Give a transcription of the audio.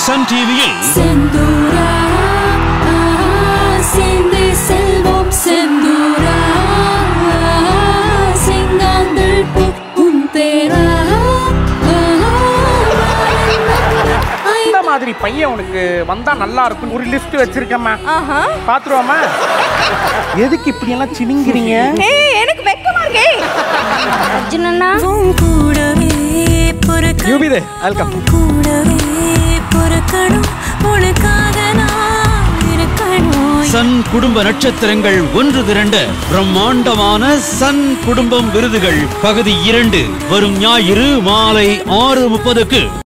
Sun டிவியில் செந்தூரா சேர்ந்து செல்வோம் செந்தூரா செங்காந்தள் பூ உன் பேரா இந்த மாதிரி பையன் உனக்கு வந்தா நல்லா இருக்கும் ஒரு லிஸ்ட் வச்சிருக்கேம்மா ஆஹா பாத்துருவாமா எதுக்கு இப்படி எல்லாம் சினிங்கிறீங்க ஏய் எனக்கு வெக்கமா இருக்கே அர்ஜுனண்ணா கூடவே பொறுக்க யூபிதே வெல்கம் கூடவே பொறுக்கணும் உனக்காக நான் இருக்கணும் சன் குடும்ப நட்சத்திரங்கள் ஒன்று திரண்ட பிரம்மாண்டமான சன் குடும்பம் விருதுகள் பகுதி இரண்டு வரும் ஞாயிறு மாலை ஆறு முப்பதுக்கு